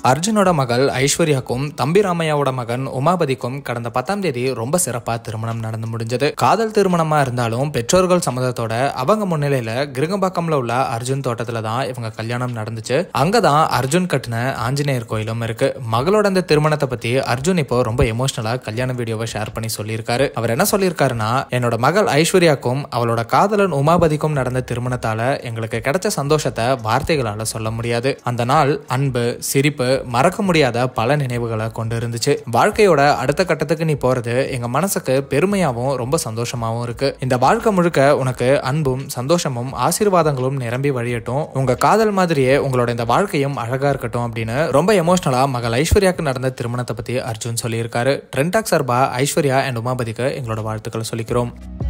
அர்ஜுனோட மகள் ஐஸ்வர்யாக்கும் தம்பி ராமையாவோட மகன் உமாபதிக்கும் கடந்த பத்தாம் தேதி ரொம்ப சிறப்பா திருமணம் நடந்து முடிஞ்சது காதல் திருமணமா இருந்தாலும் பெற்றோர்கள் சம்மதத்தோட அவங்க முன்னிலையில கிருங்கம்பாக்கம்ல உள்ள அர்ஜுன் தோட்டத்துல தான் இவங்க கல்யாணம் நடந்துச்சு அங்கதான் அர்ஜுன் கட்டின ஆஞ்சநேயர் கோயிலும் இருக்கு மகளோட அந்த திருமணத்தை பத்தி அர்ஜுன் இப்போ ரொம்ப எமோஷனலா கல்யாண வீடியோவை ஷேர் பண்ணி சொல்லியிருக்காரு அவர் என்ன சொல்லியிருக்காருன்னா என்னோட மகள் ஐஸ்வர்யாக்கும் அவளோட காதலன் உமாபதிக்கும் நடந்த திருமணத்தால எங்களுக்கு கிடைச்ச சந்தோஷத்தை வார்த்தைகளால சொல்ல முடியாது அந்த நாள் அன்பு சிரிப்பு மறக்க முடியாத பல நினைவுகளை கொண்டு இருந்துச்சு வாழ்க்கையோட அடுத்த கட்டத்துக்கு நீ போறது எங்க மனசுக்கு பெருமையாவும் ரொம்ப சந்தோஷமாவும் இருக்கு இந்த வாழ்க்கை முழுக்க உனக்கு அன்பும் சந்தோஷமும் ஆசீர்வாதங்களும் நிரம்பி வழியட்டும் உங்க காதல் மாதிரியே உங்களோட இந்த வாழ்க்கையும் அழகா இருக்கட்டும் அப்படின்னு ரொம்ப எமோஷனலா மகள் ஐஸ்வர்யாக்கு நடந்த திருமணத்தை பத்தி அர்ஜுன் சொல்லியிருக்காரு ட்ரெண்டாக் சார்பா ஐஸ்வர்யா அண்ட் உமாபதிக்கு எங்களோட வாழ்த்துக்களை சொல்லிக்கிறோம்